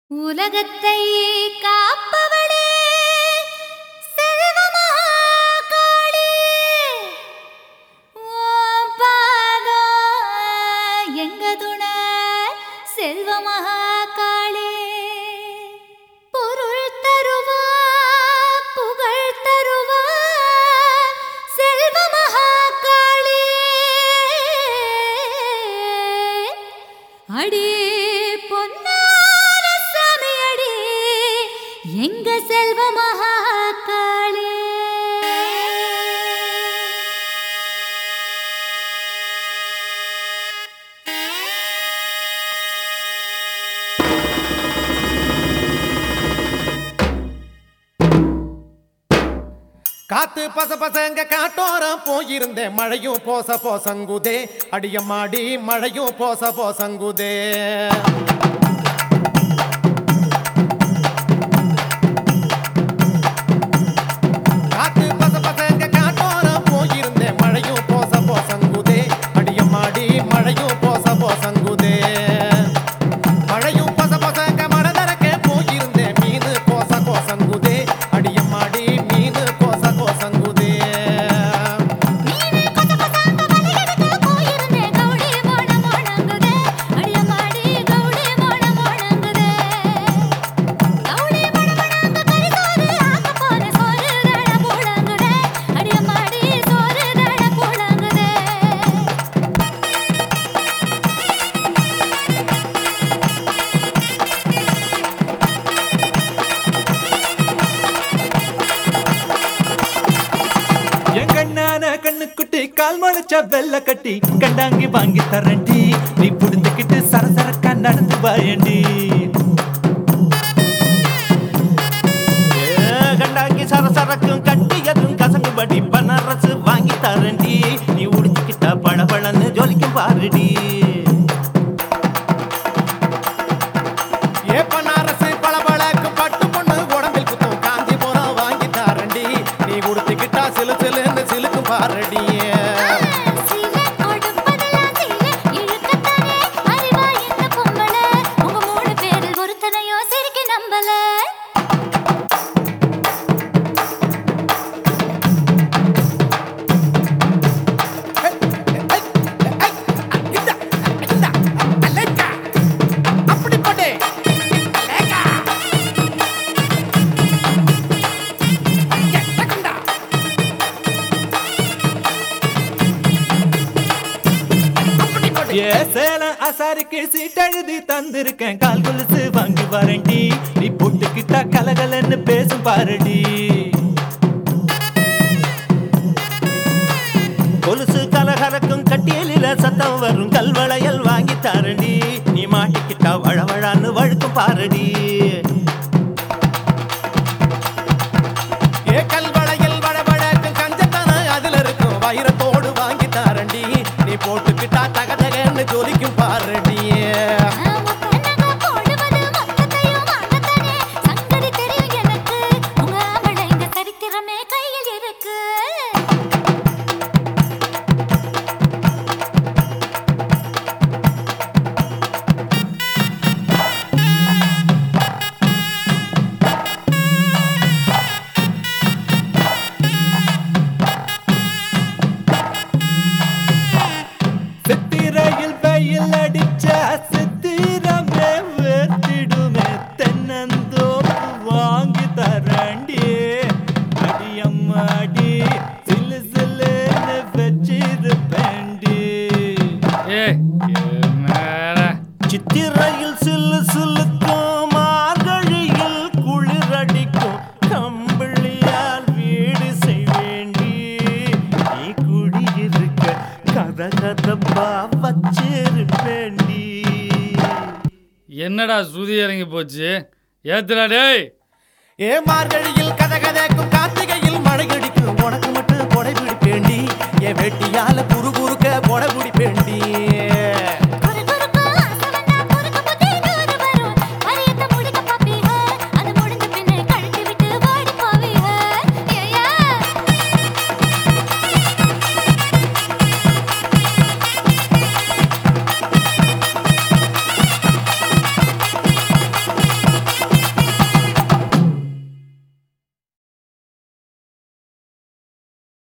உலகத்தை காப்பவளே செல்வமகாளி உன் பாதம் எங்க துணை செல்வமகாளி பொருள் தருவா புகழ் தருவா செல்வமகாளி அடி பொன்னார சாமி அடி எங்க செல்வ மகாகாளே காத்து பச பசங்க காட்டோரம் போயிருந்தேன் மழையும் போச போசங்குதே அடியம்மாடி மழையும் போச போசங்குதே காத்து பச பசங்க காட்டோரம் போயிருந்தேன் மழையும் போச போசங்குதே அடியம்மாடி மழையும் போச போசங்குதே மழையும் பச பசங்க மனதரக்க போயிருந்தேன் மீனு கோச கோசங்குதே அடியம்மாடி மீனு கோச கோசங்குதே நீனே கொச கொசாங்க வலிகடுக்க போயிருந்தே கௌடி மோன மோனங்குதே அடியமாடி கௌடி மோன மோனங்குதே கௌடி மோன மோனங்க கரிசோறு ஆக்க போற சோறு தட போலங்குதே அடியமாடி சோறு தட போலங்குதே என் கண்ணான கண்ணுக்குட்டி கால் முளைச்ச வெள்ள கட்டி கண்டாங்கி வாங்கி தரண்டி நீ புடிஞ்சுக்கிட்டு சரசரக்கா நடந்து வாயண்டி ஏ, கண்டாங்கி சரசரக்கும் கட்டியதும் கசங்குபடி பனரசு வாங்கி தரண்டி நீ உடிச்சுக்கிட்டா பளபளன்னு ஜொலிக்கும் பாருடி ஏ பனாரசு பளபளக்கும் பட்டு பொண்ணு உடம்பில் குத்தும் காஞ்சிபுரம் வாங்கி தாரண்டி நீ உடுத்திக்கிட்டா சிலு சிலுன்னு சிலுக்கும் பாரடி சீல கொடுப்பதெல்லாம் சீல இழுக்கத்தானே அறிவா இந்த பொம்பள உங்க மூணு பேரில் ஒருத்தனையோ சிரிக்க நம்பல அப்படி போட்டே ஏ சேலம் அசாருக்கு சீட்டெழுதி தந்திருக்கேன் கால் கொலுசு வாங்கி வரண்டி நீ புட்டுக்கிட்டா கலகலன்னு பேசும் பாருடி கொலுசு கலகலக்கும் கட்டியலில சத்தம் வரும் கல்வளையல் வாங்கி தாரடி நீ மாட்டிக்கிட்டா வழவழான்னு வழுக்கும் பாருடி ஏ கல்வளையல் வடபழக்கும் கஞ்சத்தன அதுல இருக்கும் வைரத்தோடு வாங்கி தாரண்டி நீ போட்டுக்கிட்டா தக தகன்னு ஜொலிக்கும் பாரடி முத்தனக போடுவது மொத்தத்தையும் வாங்கத்தானே சங்கதி தெரியும் எனக்கு உங்க ஆம்பளை இந்த சரித்திரமே கையில் இருக்கு சித்திரையில் வெயில் அடிச்சா சித்திரமே வேத்திடுமே தென்னந்தோப்பு வாங்கி தரண்டி அடியம்மாடி சிலு சிலுன்னு வச்சிருப்பேண்டி ஏய் என்னடா சித்திரையில் சில்லு சில்லுக்கும் மார்கழியில் குளிரடிக்கும் கம்பிளியால் வீடு செய்வேண்டி நீ குடியிருக்க கத கதப்பா வச்சிருப்பேண்டி என்னடா சுதி இறங்கி போச்சு ஏத்துடா டேய் ஏ மார்கழியில் கத கதக்கும் கார்த்திகையில் மழை அடிக்கும் உனக்கு மட்டும் கொடை பிடிப்பேண்டி என் வெட்டியால குறு குறுக்க கொடை பிடிப்பேன்